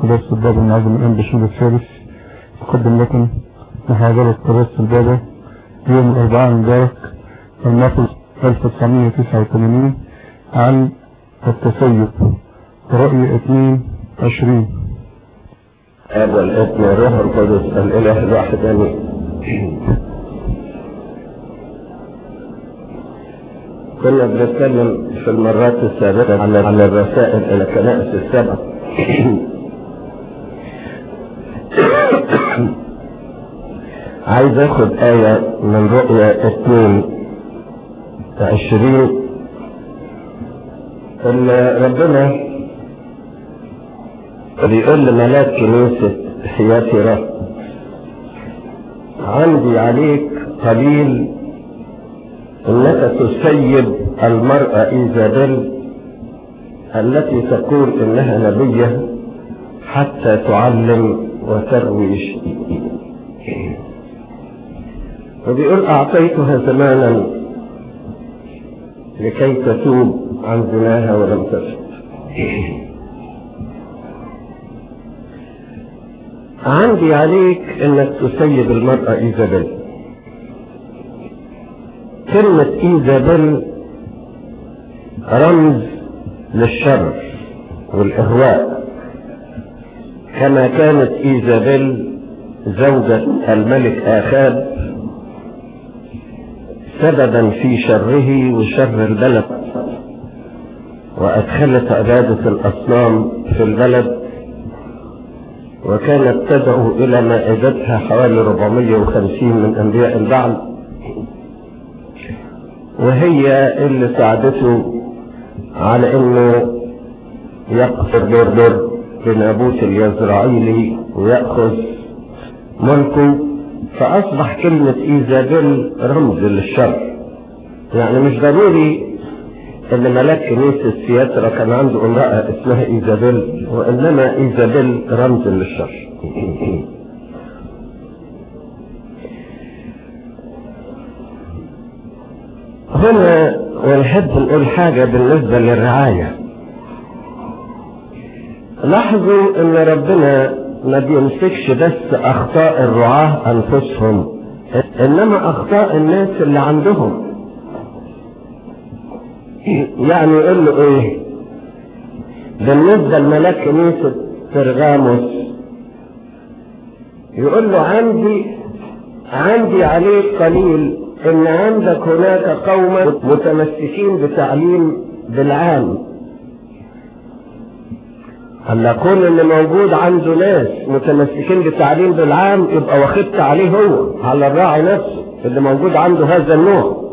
قداسة البابا المعظم الآن بشير الثالث أقدم لكم محاضرة قداسة البابا يوم الأربعاء المبارك المفروض 1989 عن التسيب رأي 22 هذا الاسم الروح القدس الإله الواحد آمين كنا بنتكلم في المرات السابقة على على الرسائل إلى الكنائس السبع عايز اخد آية من رؤيا اتنين عشرين ان ربنا بيقول لملاك كنيسة حياتي عندي عليك قليل انك تسيب المرأة ايزابيل التي تقول انها نبية حتى تعلم وتروي وبيقول اعطيتها زمانا لكي تتوب عن زناها ولم تفت عندي عليك انك تسيب المرأة ايزابيل كلمة ايزابيل رمز للشر والاهواء كما كانت ايزابيل زوجة الملك اخاب سببا في شره وشر البلد وادخلت عبادة الاصنام في البلد وكانت تدعو الى مائدتها حوالي 450 من انبياء البعل وهي اللي ساعدته على انه يقصر بردر بنابوت اليزرعيلي ويأخذ ملكه فأصبح كلمة إيزابيل رمز للشر يعني مش ضروري ان ملاك كنيسة سياترا كان عنده امرأة اسمها ايزابيل وانما ايزابيل رمز للشر هنا ونحب نقول حاجة بالنسبة للرعاية لاحظوا ان ربنا ما بيمسكش بس اخطاء الرعاة انفسهم انما اخطاء الناس اللي عندهم يعني يقول له ايه بالنسبة لملاك كنيسة فرغاموس يقول له عندي عندي عليك قليل ان عندك هناك قوما متمسكين بتعليم بالعام هلا كون اللي موجود عنده ناس متمسكين بالتعليم بالعام يبقى واخدت عليه هو على الراعي نفسه اللي موجود عنده هذا النوع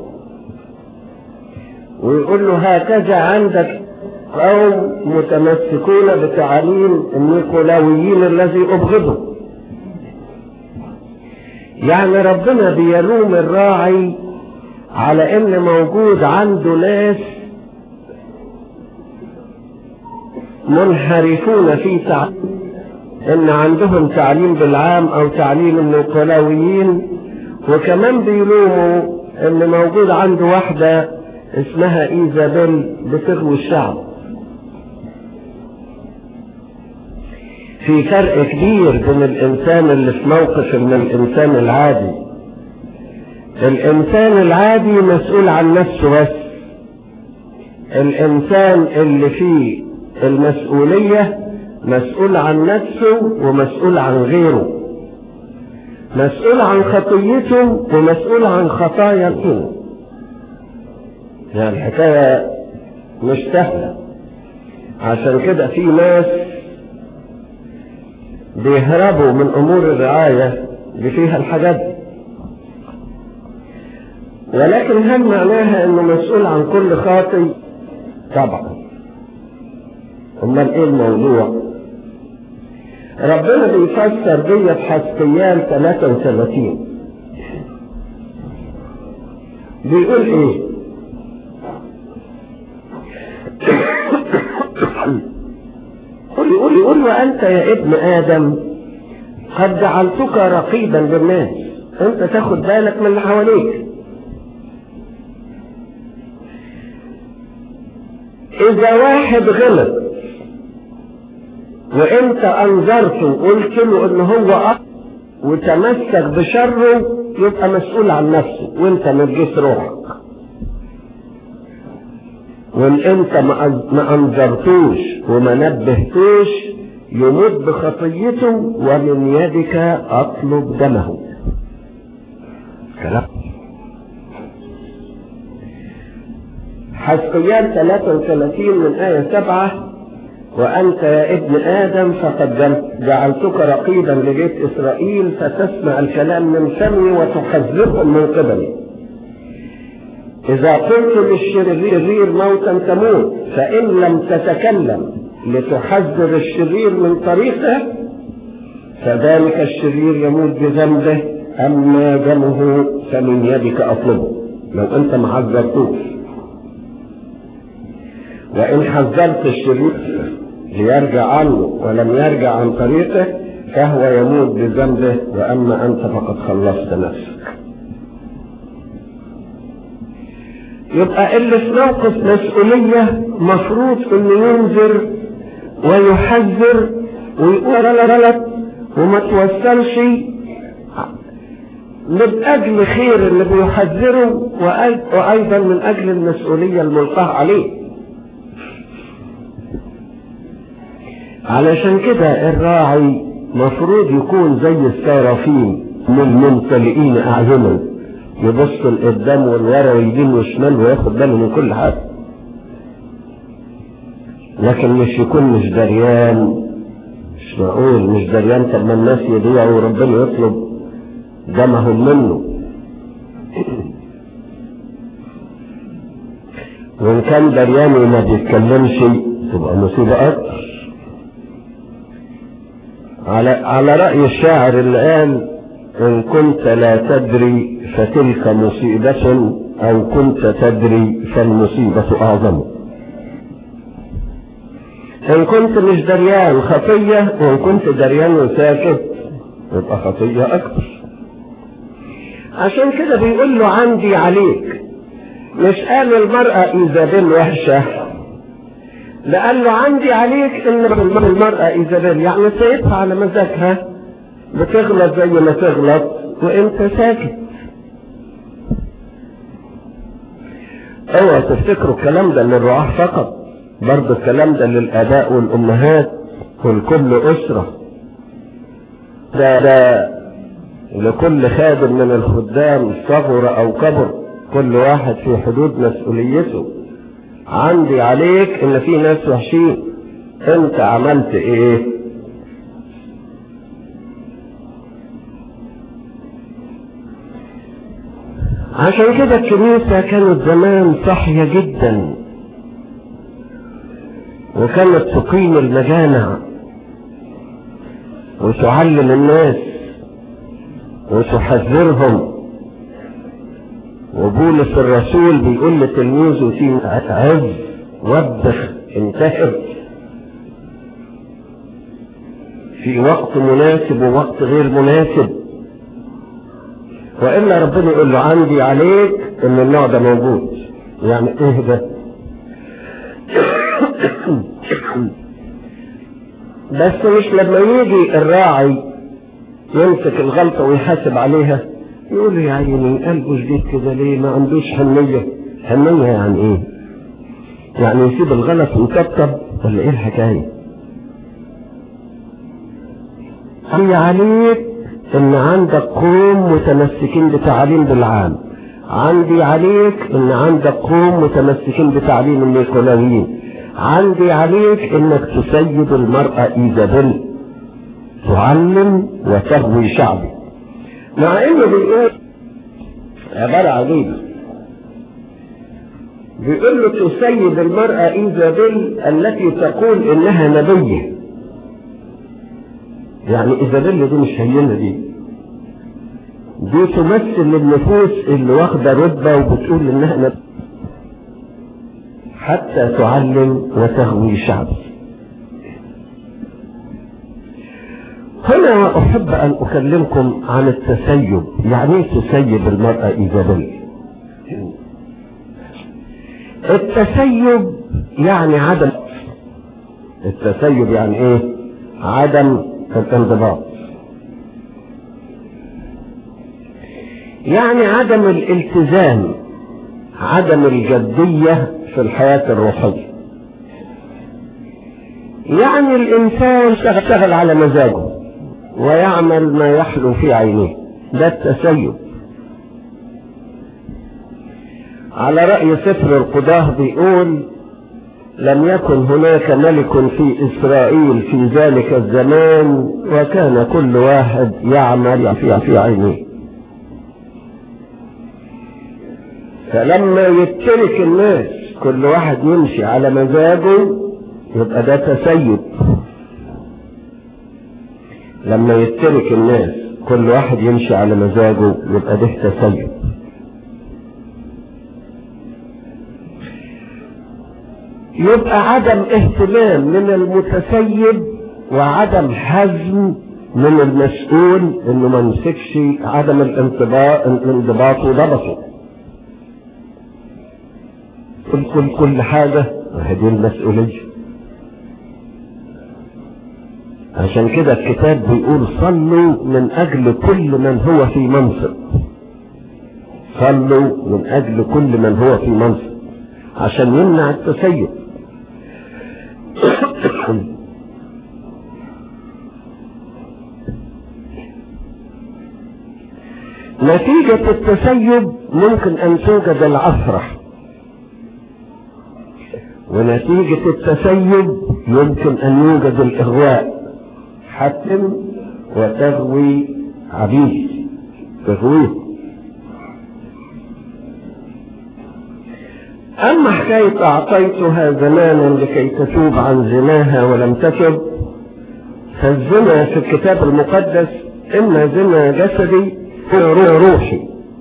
ويقول له هكذا عندك قوم متمسكون بتعاليم النيكولاويين الذي أبغضه يعني ربنا بيلوم الراعي على ان موجود عنده ناس منحرفون في تعليم ان عندهم تعليم بالعام او تعليم النيكولاويين وكمان بيلوموا ان موجود عنده واحده اسمها ايزابيل بتغوي الشعب في فرق كبير بين الانسان اللي في موقف من الانسان العادي الانسان العادي مسؤول عن نفسه بس الانسان اللي فيه المسؤولية مسؤول عن نفسه ومسؤول عن غيره مسؤول عن خطيته ومسؤول عن خطايا الغيره يعني الحكاية مش سهلة عشان كده في ناس بيهربوا من امور الرعاية اللي فيها الحاجات دي ولكن هل معناها انه مسؤول عن كل خاطي طبعا امال ايه الموضوع ربنا بيفسر دي بحسقيال 33 بيقول ايه قل قل قل وأنت يا ابن آدم قد جعلتك رقيبا للناس أنت تاخد بالك من اللي حواليك إذا واحد غلط وانت انذرته وقلت له ان هو أخ وتمسك بشره يبقى مسؤول عن نفسه وانت نجيت روحك وان انت ما انذرتوش وما نبهتوش يموت بخطيته ومن يدك اطلب دمه كلام حسقيان 33 من آية 7 وأنت يا ابن آدم فقد جعلتك رقيبا لبيت إسرائيل فتسمع الكلام من فمي وتحذرهم من قبلي إذا قلت للشرير موتا تموت فإن لم تتكلم لتحذر الشرير من طريقه فذلك الشرير يموت بذنبه أما دمه فمن يدك أطلبه لو أنت ما حذرتوش وإن حذرت الشرير ليرجع عنه ولم يرجع عن طريقه فهو يموت بذنبه وأما أنت فقد خلصت نفسك يبقى اللي في موقف مسؤولية مفروض انه ينذر ويحذر ويقول غلط وما توصلش من اجل خير اللي بيحذره وايضا من اجل المسؤولية الملقاة عليه علشان كده الراعي مفروض يكون زي السرافين من ممتلئين اعينا يبص لقدام والورا ويمين وشمال وياخد باله من كل حاجه لكن مش يكون مش دريان مش معقول مش دريان طب ما الناس يضيعوا وربنا يطلب دمهم منه وان كان دريان وما بيتكلمش تبقى مصيبه اكتر على على رأي الشاعر اللي قال إن كنت لا تدري فتلك مصيبة أو كنت تدري فالمصيبة أعظم إن كنت مش دريان خطية وإن كنت دريان وساكت يبقى خطية أكتر عشان كده بيقول له عندي عليك مش قال المرأة إيزابيل وحشة لقال له عندي عليك ان المرأة ايزابيل يعني سيبها على مزاجها بتغلط زي ما تغلط وانت ساكت اوعى تفتكروا الكلام ده للرعاة فقط برضه الكلام ده للاباء والامهات ولكل اسرة ده ده لكل خادم من الخدام صغر او كبر كل واحد في حدود مسؤوليته عندي عليك ان في ناس وحشين انت عملت ايه عشان كده الكنيسة كانت زمان صحية جدا وكانت تقيم المجامع وتعلم الناس وتحذرهم وبولس الرسول بيقول لتلميذه في عز وبخ انتهر في وقت مناسب ووقت غير مناسب والا ربنا يقول له عندي عليك ان النوع ده موجود يعني ايه ده بس مش لما يجي الراعي يمسك الغلطة ويحاسب عليها يقول يا عيني قلبه جديد كده ليه ما عندوش حنية حنية يعني ايه يعني يسيب الغلط ويكتب ولا ايه الحكاية هي عليك ان عندك قوم متمسكين بتعليم بالعام عندي عليك ان عندك قوم متمسكين بتعليم النيكولاويين عندي عليك انك تسيد المرأة ايزابيل تعلم وتهوي شعبي مع انه بيقول عبارة عجيبة بيقول له تسيد المرأة ايزابيل التي تقول انها نبية يعني ايزابيل دي مش هينة دي دي تمثل النفوس اللي واخدة رتبة وبتقول انها نبية حتى تعلم وتغوي شعبي هنا أحب أن أكلمكم عن التسيب يعني ايه تسيب المرأة إيجابية التسيب يعني عدم التسيب يعني ايه عدم الانضباط يعني عدم الالتزام عدم الجدية في الحياة الروحية يعني الإنسان يشتغل على مزاجه ويعمل ما يحلو في عينيه ده التسيب على رأي سفر القضاه بيقول لم يكن هناك ملك في إسرائيل في ذلك الزمان وكان كل واحد يعمل في في عينيه فلما يترك الناس كل واحد يمشي على مزاجه يبقى ده تسيب لما يترك الناس كل واحد يمشي على مزاجه يبقى ده تسيب يبقى عدم اهتمام من المتسيب وعدم حزم من المسؤول انه ما يمسكش عدم الانضباط الانضباط وضبطه كل كل كل حاجة هذه المسؤولية عشان كده الكتاب بيقول صلوا من اجل كل من هو في منصب صلوا من اجل كل من هو في منصب عشان يمنع التسيب نتيجة التسيب ممكن ان توجد العثرة ونتيجة التسيب يمكن ان يوجد الاغواء حتم وتغوي عبيد تغويه أما حكاية أعطيتها زمانا لكي تتوب عن زناها ولم تتب فالزنا في الكتاب المقدس إما زنا جسدي أو روحي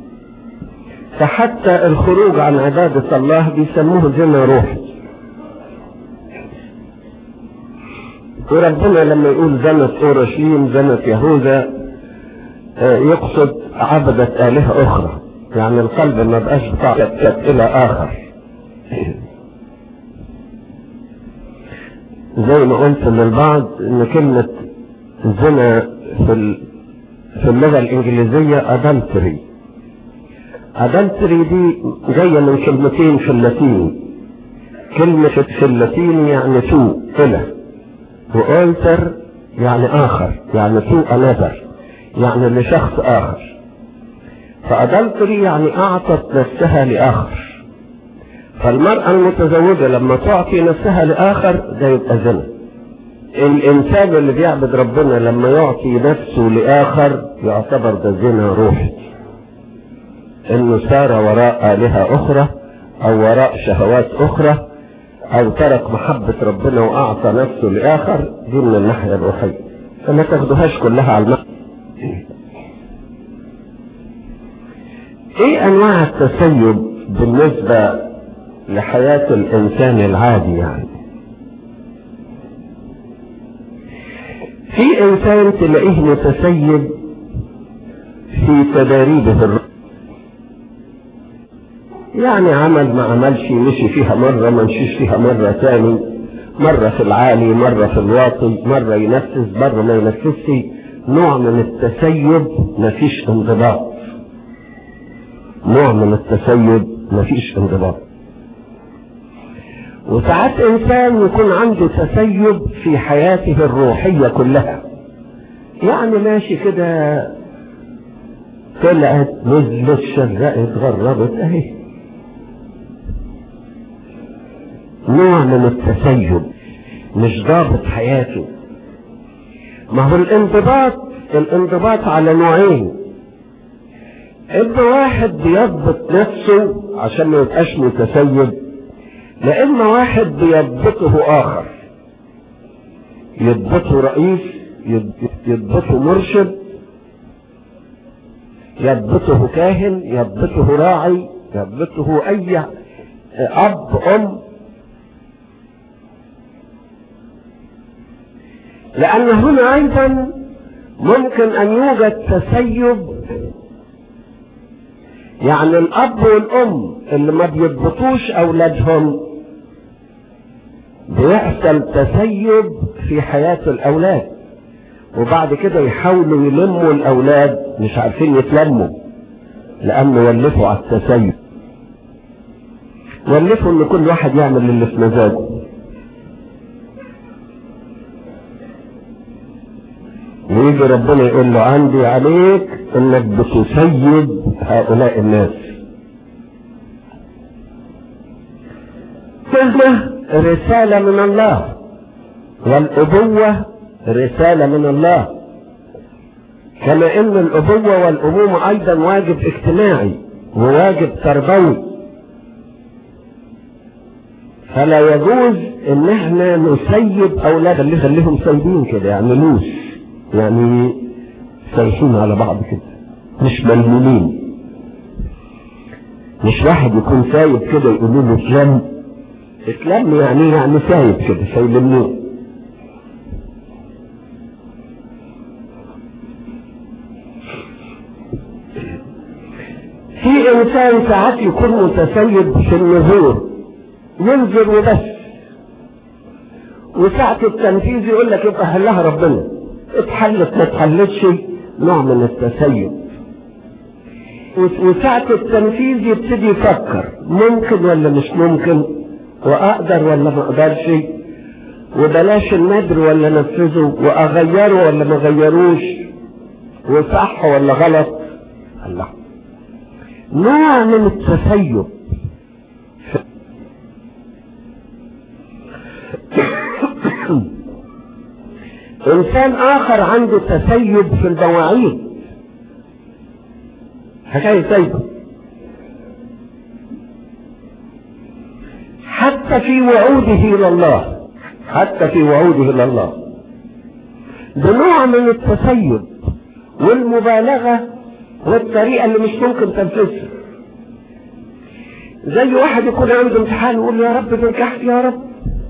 فحتى الخروج عن عبادة الله بيسموه زنا روحي وربنا لما يقول زنت أورشليم زنت يهوذا يقصد عبدة آلهة أخرى يعني القلب ما بقاش بتاع إلى آخر زي ما قلت للبعض ان كلمة زنا في في اللغة الانجليزية adultery adultery دي جاية من كلمتين في اللاتين كلمة في اللاتين يعني تو إلى وألتر يعني آخر يعني تو another يعني لشخص آخر فأدلتري يعني أعطت نفسها لآخر فالمرأة المتزوجة لما تعطي نفسها لآخر ده يبقى زنا الإنسان اللي بيعبد ربنا لما يعطي نفسه لآخر يعتبر ده زنا روحي إنه سار وراء آلهة أخرى أو وراء شهوات أخرى أو ترك محبة ربنا وأعطى نفسه لآخر دي من الناحية الروحية فما تاخدوهاش كلها على المعنى ايه انواع التسيب بالنسبة لحياة الانسان العادي يعني في انسان تلاقيه متسيب في تداريبه الر... يعني عمل ما عملش مشي فيها مرة ما مشيش فيها مرة تاني مرة في العالي مرة في الواطي مرة ينفذ مرة ما ينفذش نوع من التسيب مفيش انضباط نوع من التسيب مفيش انضباط وساعات انسان يكون عنده تسيب في حياته الروحية كلها يعني ماشي كده طلعت نزلت شرقت غربت اهي نوع من التسيب مش ضابط حياته ما هو الانضباط الانضباط على نوعين ان واحد بيضبط نفسه عشان ما يبقاش متسيب لان واحد بيضبطه اخر يضبطه رئيس يضبطه مرشد يضبطه كاهن يضبطه راعي يضبطه اي اب ام لان هنا ايضا ممكن ان يوجد تسيب يعني الاب والام اللي ما بيضبطوش اولادهم بيحصل تسيب في حياة الأولاد وبعد كده يحاولوا يلموا الأولاد مش عارفين يتلموا لأنه ولفوا على التسيب ولفوا إن كل واحد يعمل اللي في مزاجه ويجي ربنا يقول له عندي عليك انك بتسيد هؤلاء الناس كلمة رسالة من الله والأبوة رسالة من الله كما ان الأبوة والأمومة أيضا واجب اجتماعي وواجب تربوي فلا يجوز ان احنا نسيب اولاد اللي خليهم سايبين كده يعني لوس يعني سايحين على بعض كده مش ملمومين مش واحد يكون سايب كده يقولوا له اسلام اسلام يعني يعني سايب كده سايلموه في انسان ساعات يكون متسيب في النذور ينذر وبس وساعة التنفيذ يقول لك يبقى حلها ربنا اتحلت ما اتحلتش نوع من التسيب وساعة التنفيذ يبتدي يفكر ممكن ولا مش ممكن واقدر ولا ما اقدرش وبلاش النذر ولا نفذه واغيره ولا ما غيروش وصح ولا غلط الله نوع من التسيب انسان اخر عنده تسيب في المواعيد حكاية سيبه حتى في وعوده الى الله حتى في وعوده الى الله بنوع من التسيب والمبالغة والطريقة اللي مش ممكن تنفذها زي واحد يكون عنده امتحان ويقول يا رب تنجحت يا رب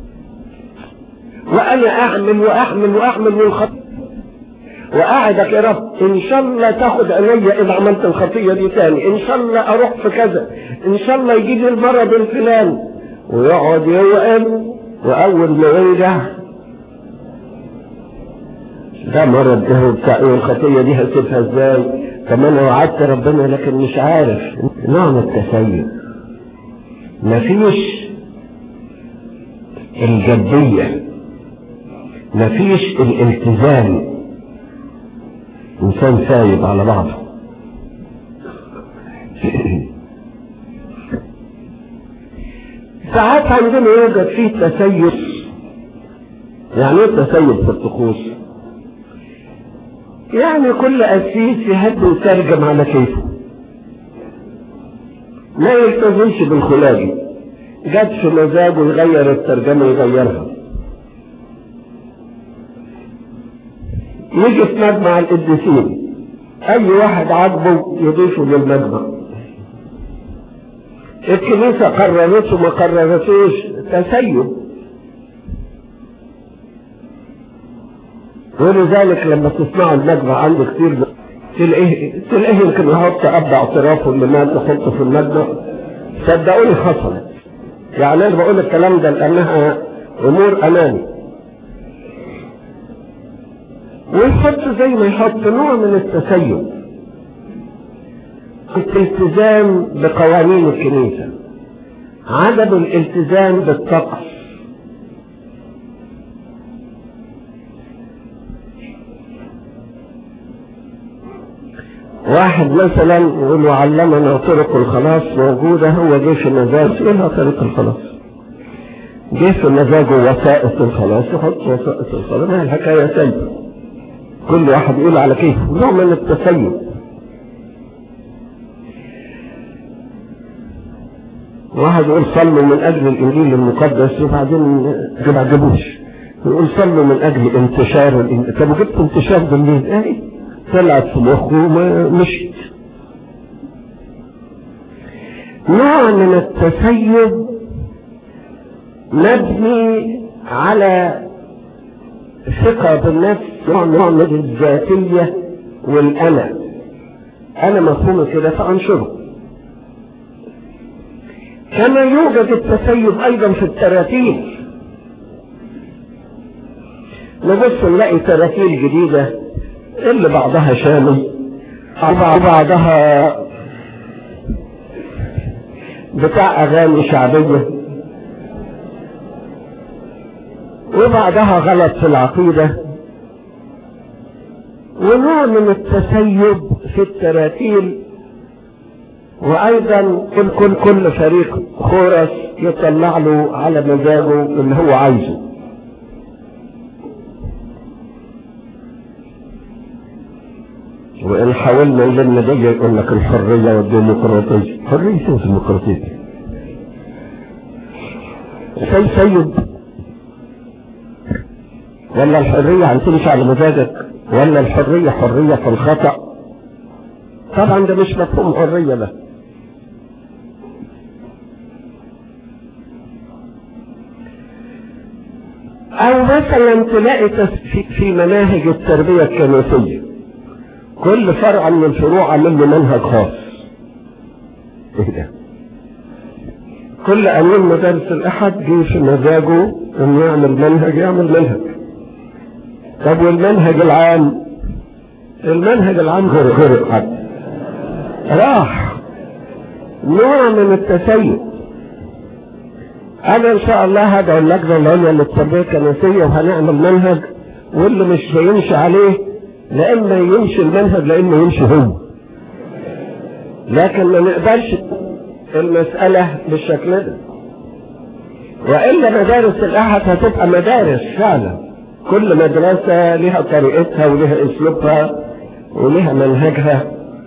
وانا اعمل واعمل واعمل والخط وقاعدك يا رب ان شاء الله تاخد عينيا اذا عملت الخطية دي تاني ان شاء الله اروح في كذا ان شاء الله يجي لي المرض الفلاني ويقعد يوقن واول ما ينجح ده مرض ده بتاع ايه الخطية دي هسيبها ازاي طب انا وعدت ربنا لكن مش عارف نوع من التسيب مفيش الجدية مفيش الالتزام انسان سايب على بعضه ساعات عندنا يوجد فيه تسيب يعني ايه تسيب في الطقوس يعني كل قسيس يهد ويترجم على كيفه ما يلتزمش بالخلاجي جت في مزاجه يغير الترجمة يغيرها يجي في مجمع القديسين اي واحد عاجبه يضيفه للمجمع الكنيسة قررته ما قررتوش تسيب ولذلك لما تسمعوا المجمع عنده كتير تلاقيه تلاقيه يمكن يحط ابدا اعترافه اللي مات يحطه في المجمع صدقوني حصلت يعني انا بقول الكلام ده لانها امور امامي ويحط زي ما يحط نوع من التسيب الالتزام بقوانين الكنيسة عدم الالتزام بالطقس واحد مثلا يقول علمنا طرق الخلاص موجودة هو جه في مزاج ايه طريق الخلاص جه في مزاجه وسائط الخلاص يحط وسائط الخلاص ما الحكاية سيئة كل واحد يقول على كيفه نوع من التسيب واحد يقول صلوا من اجل الانجيل المقدس وبعدين ما عجبوش يقول صلوا من اجل انتشار الانجيل طب جبت انتشار بالليل ايه طلعت في مخه وما مشيت نوع من التسيب مبني على ثقة بالنفس نوع من الذاتية والأنا أنا مفهوم كده فأنشره كما يوجد التسيب أيضا في التراتيب نبص نلاقي تراكيل جديدة اللي بعضها شامي وبعضها بتاع أغاني شعبية وبعضها غلط في العقيدة ونوع من التسيب في التراتيل وايضا كل كل كل فريق خورس يطلع له على مزاجه اللي هو عايزه وان حاولنا نلم دي يقول لك الحريه والديمقراطيه حريه ايه في الديمقراطيه سي سيد ولا الحريه هتمشي على مزاجك ولا الحريه حريه في الخطا طبعا ده مش مفهوم حريه ده او مثلا تلاقي في مناهج التربية الكنسية كل فرع من الفروع عامل له منهج خاص ايه ده كل امين مدارس الاحد جه في مزاجه انه يعمل منهج يعمل منهج طب والمنهج العام المنهج العام غير غير حد راح نوع من التسيب انا ان شاء الله هدعو اللجنه العليا للتربيه الكنسيه وهنعمل منهج واللي مش هيمشي عليه لا اما يمشي المنهج لا اما يمشي هو لكن ما نقدرش المساله بالشكل ده والا مدارس الاحد هتبقى مدارس فعلا كل مدرسه لها طريقتها ولها اسلوبها ولها منهجها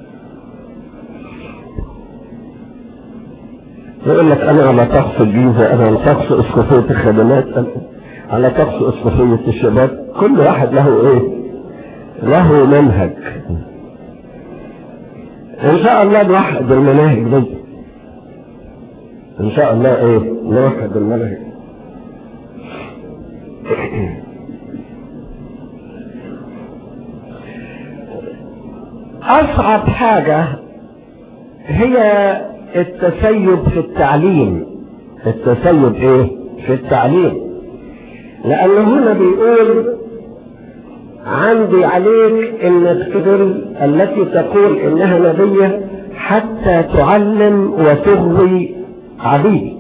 يقول لك انا على طقس الجيزه انا على طقس اسقفيه الخدمات على طقس اسقفيه الشباب كل واحد له ايه له منهج ان شاء الله نوحد المناهج دي ان شاء الله ايه نوحد المناهج اصعب حاجه هي التسيب في التعليم التسيب ايه في التعليم لانه هنا بيقول عندي عليك انك تقول التي تقول انها نبية حتى تعلم وتغوي عبيد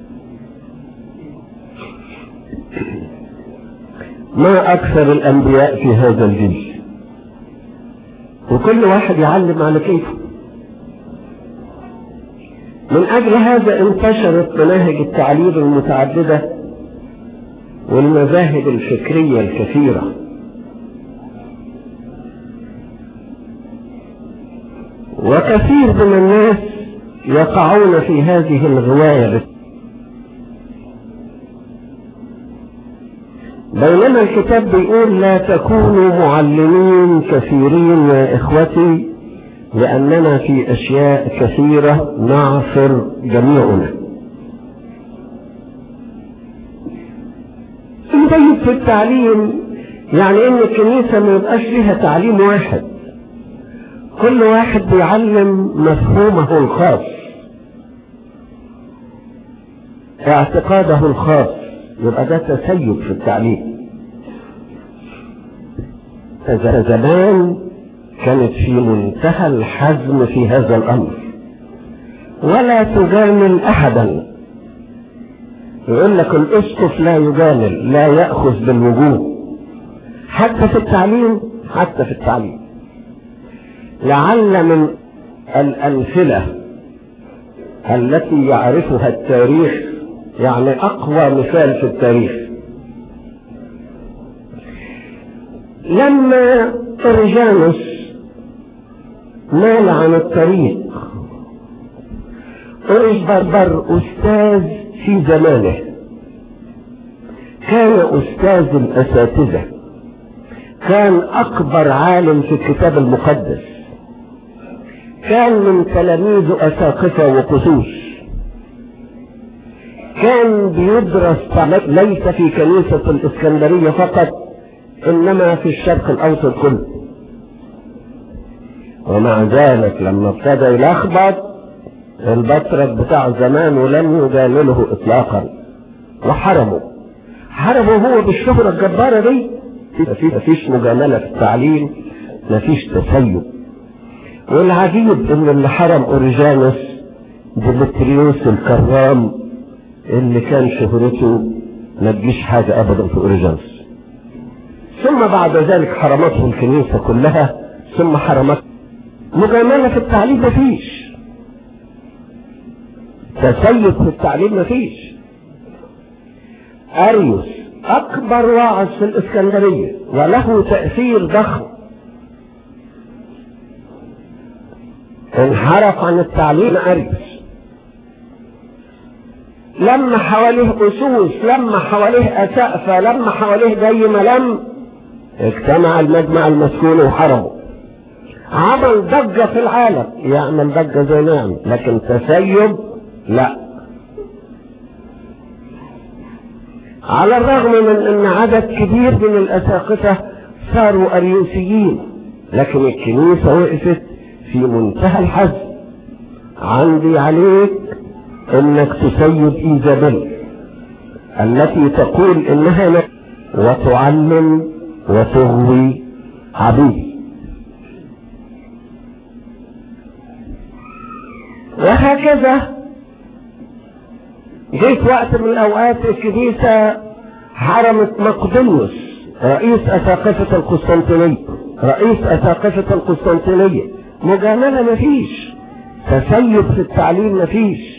ما اكثر الانبياء في هذا الجيل وكل واحد يعلم على كيفه من أجل هذا انتشرت مناهج التعليم المتعددة والمذاهب الفكرية الكثيرة وكثير من الناس يقعون في هذه الغواية بينما الكتاب بيقول لا تكونوا معلمين كثيرين يا إخوتي لأننا في أشياء كثيرة نعثر جميعنا طيب في التعليم يعني ان الكنيسة ما يبقاش ليها تعليم واحد كل واحد بيعلم مفهومه الخاص اعتقاده الخاص يبقى ده تسيب في التعليم زمان كانت في منتهى الحزم في هذا الامر ولا تجامل احدا يقول لك الاسقف لا يجامل لا ياخذ بالوجوه حتى في التعليم حتى في التعليم لعل من الامثله التي يعرفها التاريخ يعني اقوى مثال في التاريخ لما اورجانوس مال عن الطريق بربر أستاذ في زمانه كان أستاذ الأساتذة كان أكبر عالم في الكتاب المقدس كان من تلاميذ أساقفة وقسوس كان بيدرس ليس في كنيسة الإسكندرية فقط إنما في الشرق الأوسط كله ومع ذلك لما ابتدى يلخبط البطرك بتاع زمان ولم يجامله اطلاقا وحرمه حرمه هو بالشهرة الجبارة دي مفيش مجاملة في التعليم مفيش تسيب والعجيب ان اللي حرم اوريجانوس ديمتريوس الكرام اللي كان شهرته ما تجيش حاجة ابدا في اوريجانوس ثم بعد ذلك حرمته الكنيسة كلها ثم حرمت مجاملة في التعليم مفيش تسيب في التعليم مفيش اريوس اكبر واعظ في الاسكندرية وله تأثير ضخم انحرف عن التعليم اريوس لما حواليه اسوس لما حواليه اسقفة لما حواليه زي ما لم اجتمع المجمع المسكون وحرمه عمل ضجة في العالم يعمل ضجة زي ما يعمل لكن تسيب لا على الرغم من ان عدد كبير من الاساقفة صاروا اريوسيين لكن الكنيسة وقفت في منتهى الحزم عندي عليك انك تسيب ايزابيل التي تقول انها نبي وتعلم وتغوي عبيد وهكذا جيت وقت من الاوقات الكنيسة حرمت مقدونيوس رئيس اساقفة القسطنطينية رئيس اساقفة القسطنطينية مجاملة مفيش تسيب في التعليم مفيش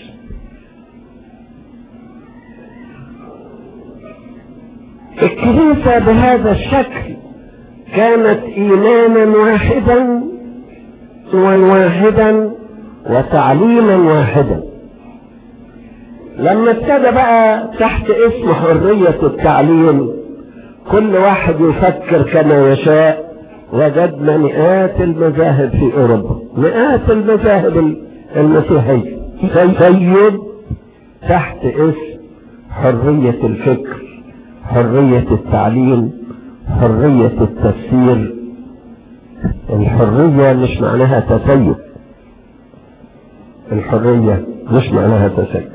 الكنيسة بهذا الشكل كانت ايمانا واحدا واحدا وتعليما واحدا لما ابتدى بقى تحت اسم حرية التعليم كل واحد يفكر كما يشاء وجدنا مئات المذاهب في اوروبا مئات المذاهب المسيحية سيد تحت اسم حرية الفكر حرية التعليم حرية التفسير الحرية مش معناها تسيب الحرية مش معناها تسيب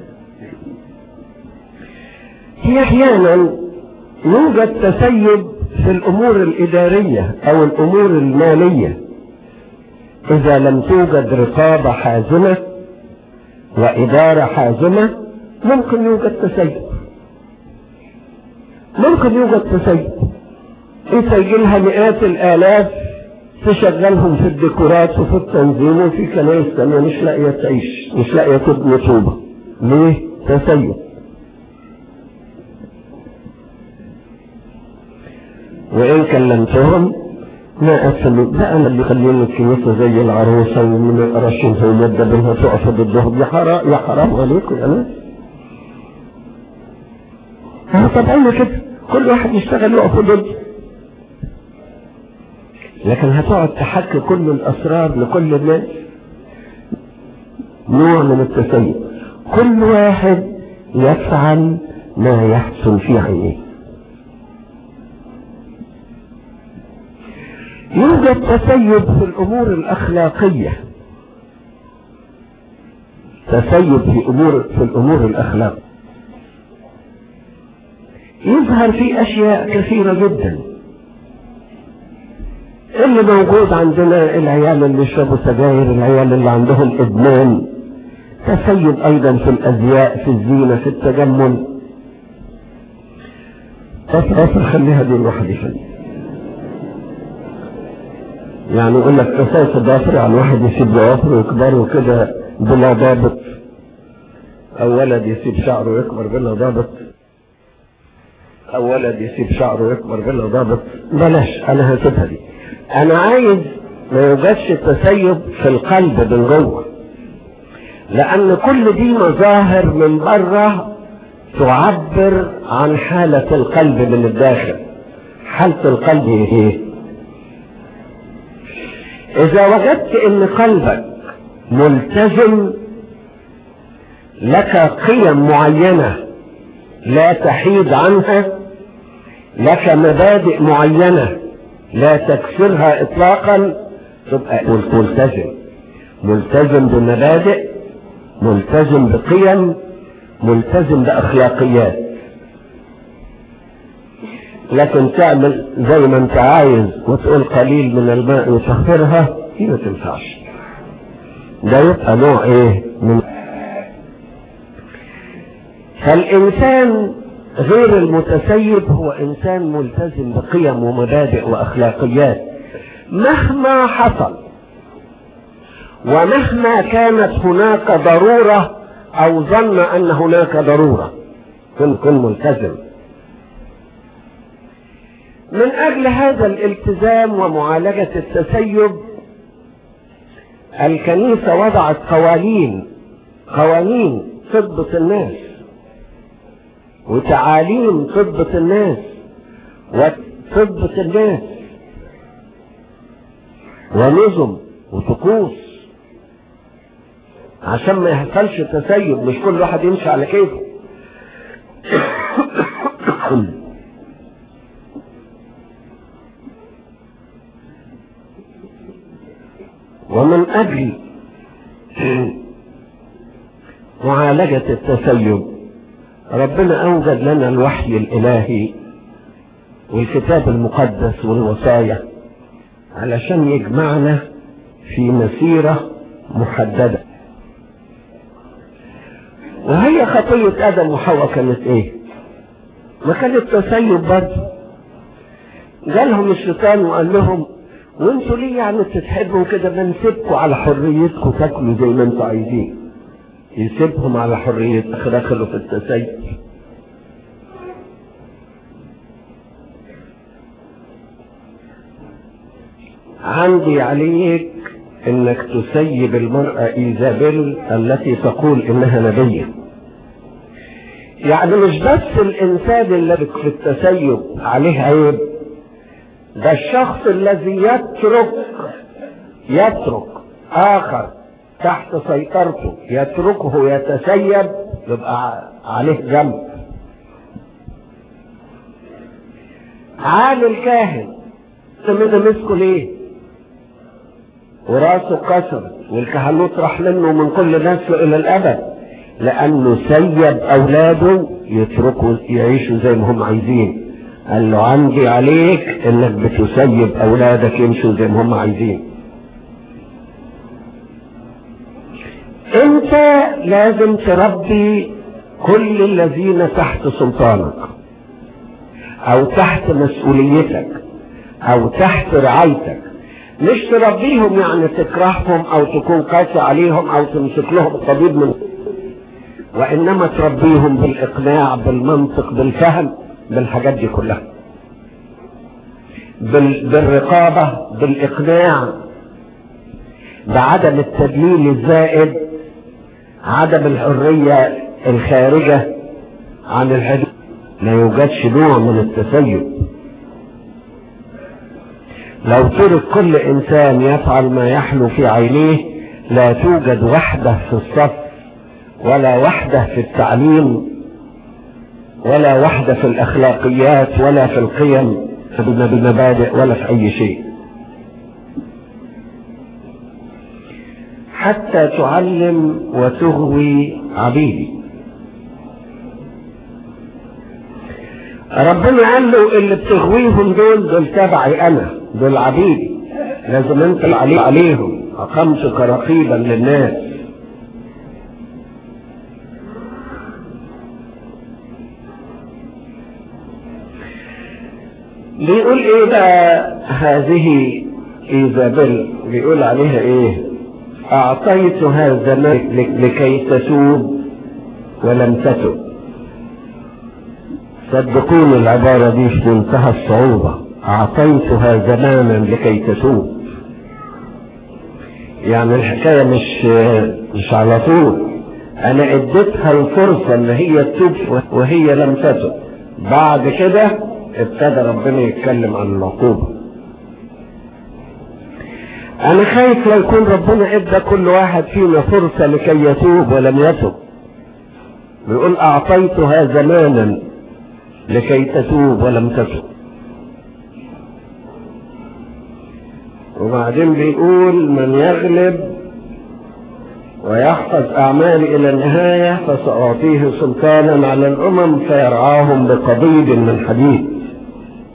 في احيانا يوجد تسيب في الامور الادارية او الامور المالية اذا لم توجد رقابة حازمة وادارة حازمة ممكن يوجد تسيب ممكن يوجد تسيب يسجلها مئات الالاف تشغلهم في الديكورات وفي التنظيم وفي كنائس تانية مش لاقية تعيش مش لاقية تبني طوبة ليه؟ تسيب وإن كلمتهم ما أسلوا ده أنا اللي خليني الكنيسة زي العروسة ومن القرشين في يد بينها تقف ضدهم يا حرام يا حرام عليكم يا ناس ها طبعا كده كل واحد يشتغل يقف ضد لكن هتقعد تحكي كل الأسرار لكل الناس نوع من التسيب كل واحد يفعل ما يحسن في عينيه يوجد تسيب في الامور الاخلاقية تسيب في امور في الامور الاخلاق يظهر في اشياء كثيرة جدا اللي موجود عندنا العيال اللي يشربوا سجاير العيال اللي عندهم ادمان تسيب ايضا في الازياء في الزينة في التجمل بس خليها دي لوحدها يعني يقول لك قصاص الضافر عن واحد يسيب ضوافره ويكبر وكده بلا ضابط او ولد يسيب شعره ويكبر بلا ضابط او ولد يسيب شعره ويكبر بلا ضابط بلاش انا هسيبها دي انا عايز ما يوجدش تسيب في القلب من جوه لان كل دي مظاهر من بره تعبر عن حالة القلب من الداخل حالة القلب ايه اذا وجدت ان قلبك ملتزم لك قيم معينة لا تحيد عنها لك مبادئ معينة لا تكسرها اطلاقا تبقى ملتزم ملتزم بمبادئ ملتزم بقيم ملتزم باخلاقيات لكن تعمل زي ما انت عايز وتقول قليل من الماء يطهرها دي ما تنفعش ده يبقى نوع ايه من فالانسان غير المتسيب هو انسان ملتزم بقيم ومبادئ واخلاقيات مهما حصل ومهما كانت هناك ضروره او ظن ان هناك ضروره كن كن ملتزم من اجل هذا الالتزام ومعالجه التسيب الكنيسه وضعت قوانين قوانين تضبط الناس وتعاليم تضبط الناس وتضبط الناس ونظم وطقوس عشان ما يحصلش تسيب مش كل واحد يمشي على كيفه ومن اجل معالجة التسيب ربنا اوجد لنا الوحي الالهي والكتاب المقدس والوصايا علشان يجمعنا في مسيرة محددة وهي خطية ادم وحواء كانت ايه ما كانت تسيب برضه جالهم الشيطان وقال لهم وانتوا ليه يعني تتحبوا كده ما نسيبكم على حريتكم تاكلوا زي ما انتوا عايزين يسيبهم على حرية دخلوا في التسيب عندي عليك انك تسيب المرأة ايزابيل التي تقول انها نبية يعني مش بس الانسان اللي في التسيب عليه عيب ده الشخص الذي يترك يترك اخر تحت سيطرته يتركه يتسيب يبقى عليه جنب عالي الكاهن منه مسكه ليه وراسه كسر والكهنوت راح منه من كل نسله الى الابد لانه سيب اولاده يتركوا يعيشوا زي ما هم عايزين قال له عندي عليك انك بتسيب اولادك يمشوا زي ما هم عايزين انت لازم تربي كل الذين تحت سلطانك او تحت مسؤوليتك او تحت رعايتك مش تربيهم يعني تكرههم او تكون قاسي عليهم او تمسك لهم الطبيب من وانما تربيهم بالاقناع بالمنطق بالفهم بالحاجات دي كلها بال... بالرقابة بالاقناع بعدم التدليل الزائد عدم الحرية الخارجة عن الحدود لا يوجدش نوع من التسيب لو ترك كل انسان يفعل ما يحلو في عينيه لا توجد وحدة في الصف ولا وحدة في التعليم ولا وحدة في الاخلاقيات ولا في القيم بالمبادئ ولا في اي شيء حتى تعلم وتغوي عبيدي ربنا قال له اللي بتغويهم دول دول تبعي انا دول عبيدي لازم انت علي عليهم اقمتك رقيبا للناس بيقول ايه بقى هذه ايزابيل بيقول عليها ايه اعطيتها زمان لكي تتوب ولم تتب صدقوني العبارة دي في منتهى الصعوبة اعطيتها زمانا لكي تتوب يعني الحكاية مش مش على طول انا اديتها الفرصة ان هي تتوب وهي لم تتب بعد كده ابتدى ربنا يتكلم عن العقوبة انا خايف لو يكون ربنا ادى كل واحد فينا فرصة لكي يتوب ولم يتب بيقول اعطيتها زمانا لكي تتوب ولم تتب وبعدين بيقول من يغلب ويحفظ أعمالي إلى النهاية فسأعطيه سلطانا على الأمم فيرعاهم بقضيب من حديد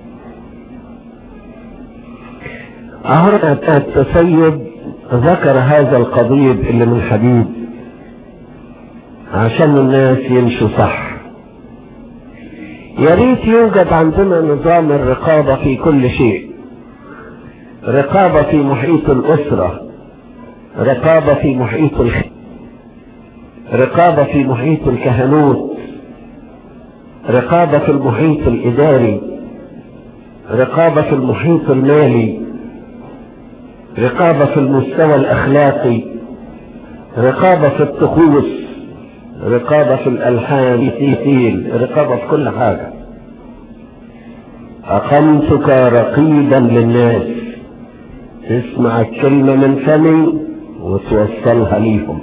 أهرة التسيب ذكر هذا القضيب اللي من حديد عشان الناس يمشوا صح يا ريت يوجد عندنا نظام الرقابة في كل شيء رقابة في محيط الأسرة رقابة في محيط الخ... رقابة في محيط الكهنوت رقابة في المحيط الإداري رقابة في المحيط المالي رقابة في المستوى الأخلاقي رقابة في الطقوس رقابة في الألحان تيتيل رقابة في كل حاجة أقمتك رقيبا للناس تسمع الكلمة من فمي وتوصلها ليهم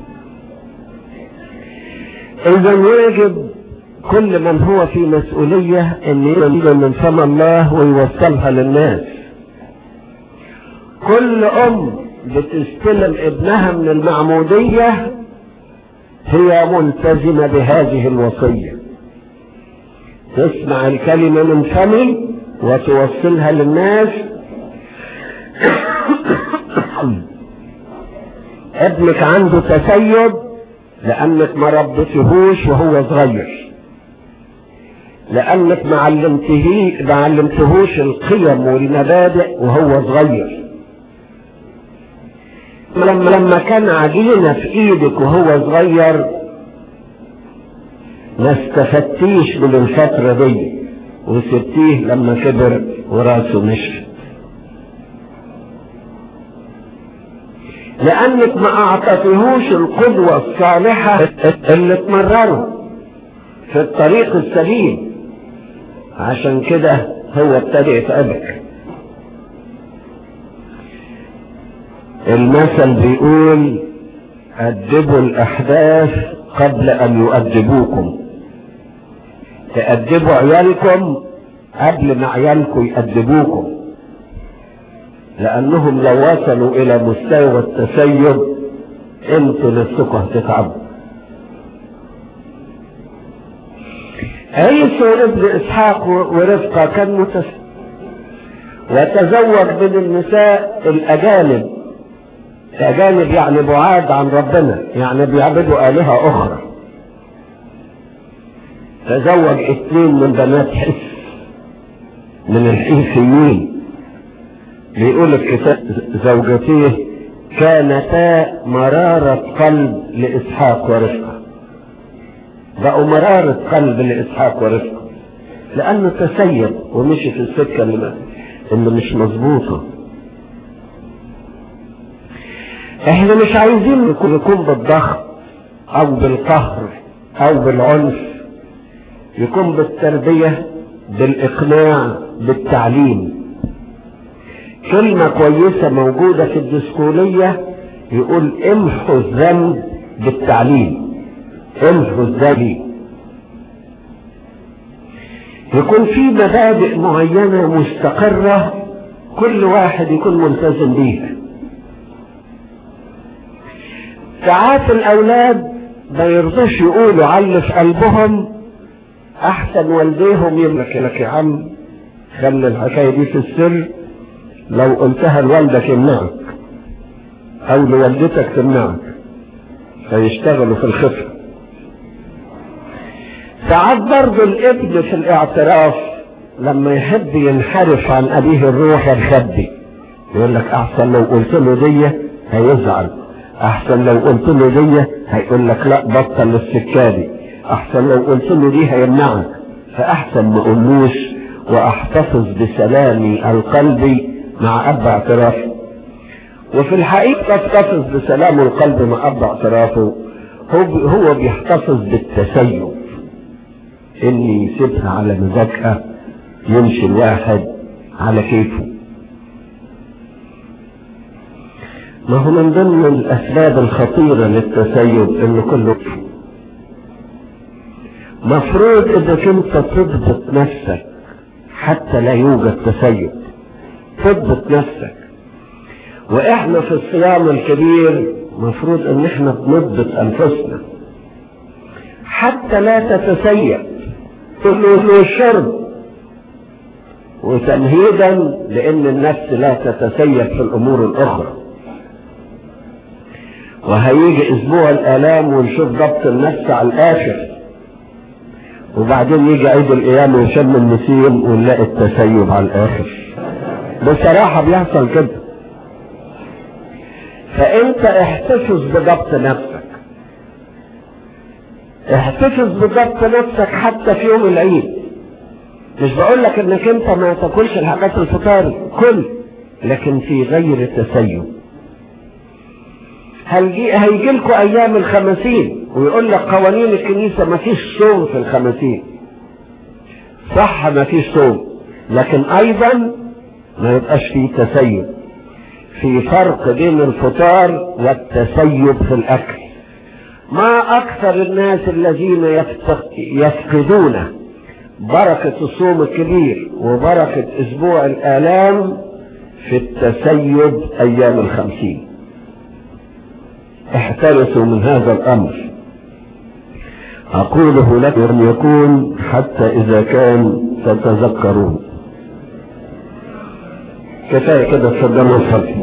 إذا يجب كل من هو في مسؤولية أن يجب من فم الله ويوصلها للناس كل أم بتستلم ابنها من المعمودية هي ملتزمة بهذه الوصية تسمع الكلمة من فمي وتوصلها للناس ابنك عنده تسيب لانك ما ربتهوش وهو صغير لانك ما علمته ما علمتهوش القيم والمبادئ وهو صغير لما لما كان عجينه في ايدك وهو صغير ما استفدتيش من الفتره دي وسبتيه لما كبر وراسه مشي لانك ما اعطيتهوش القدوة الصالحة اللي تمرره في الطريق السليم عشان كده هو ابتدى يتعبك المثل بيقول أدبوا الأحداث قبل أن يؤدبوكم تأدبوا عيالكم قبل ما عيالكم يأدبوكم لأنهم لو وصلوا إلى مستوى التسيب انتوا نفسكم هتتعبوا عيسو ابن إسحاق ورفقة كان متسيب وتزوج من النساء الأجانب الأجانب يعني بعاد عن ربنا يعني بيعبدوا آلهة أخرى تزوج اثنين من بنات حس من الحيثيين بيقول الكتاب زوجتيه كانتا مرارة قلب لإسحاق ورفقة بقوا مرارة قلب لإسحاق ورفقة لأنه تسيب ومشي في السكة اللي, اللي مش مظبوطة احنا مش عايزين يكون بالضغط او بالقهر او بالعنف يكون بالتربية بالاقناع بالتعليم كلمة كويسة موجودة في الدسكولية يقول امحوا الذنب بالتعليم امحوا الذنب يكون في مبادئ معينة مستقرة كل واحد يكون ملتزم بيها ساعات الاولاد ما يرضوش يقولوا علي في قلبهم احسن والديهم يملك لك يا عم خلي الحكايه دي في السر لو قلتها لوالدك يمنعك او لوالدتك تمنعك فيشتغلوا في الخفة ساعات برضه الابن في الاعتراف لما يحب ينحرف عن ابيه الروح يخبي يقول لك احسن لو قلت له دي هيزعل احسن لو قلت له دي هيقول لك لا بطل السكه دي احسن لو قلت له دي هيمنعك فاحسن ما اقولوش واحتفظ بسلامي القلبي مع اب اعترافه وفي الحقيقة تحتفظ بسلام القلب مع اب اعترافه هو هو بيحتفظ بالتسيب اني يسيبها على مزاجها يمشي الواحد على كيفه ما هو من ضمن الاسباب الخطيرة للتسيب ان كله مفروض انك انت تضبط نفسك حتى لا يوجد تسيب تضبط نفسك واحنا في الصيام الكبير مفروض ان احنا بنضبط انفسنا حتى لا تتسيب له الشرب وتمهيدا لان النفس لا تتسيب في الامور الاخرى وهيجي اسبوع الالام ونشوف ضبط النفس على الاخر وبعدين يجي عيد القيامه وشم النسيم ونلاقي التسيب على الاخر بصراحه بيحصل كده فانت احتفظ بضبط نفسك احتفظ بضبط نفسك حتى في يوم العيد مش بقول لك انك انت ما تاكلش الحاجات الفطار كل لكن في غير تسيب هيجي هيجي لكم ايام الخمسين ويقول لك قوانين الكنيسه ما فيش صوم في الخمسين صح ما فيش صوم لكن ايضا ما يبقاش فيه تسيب في فرق بين الفطار والتسيب في الاكل ما اكثر الناس الذين يفقدون بركة الصوم الكبير وبركة اسبوع الالام في التسيب ايام الخمسين احترسوا من هذا الامر اقوله لكم يكون حتى اذا كان تتذكرون كفايه كده تفضلوا الصلاه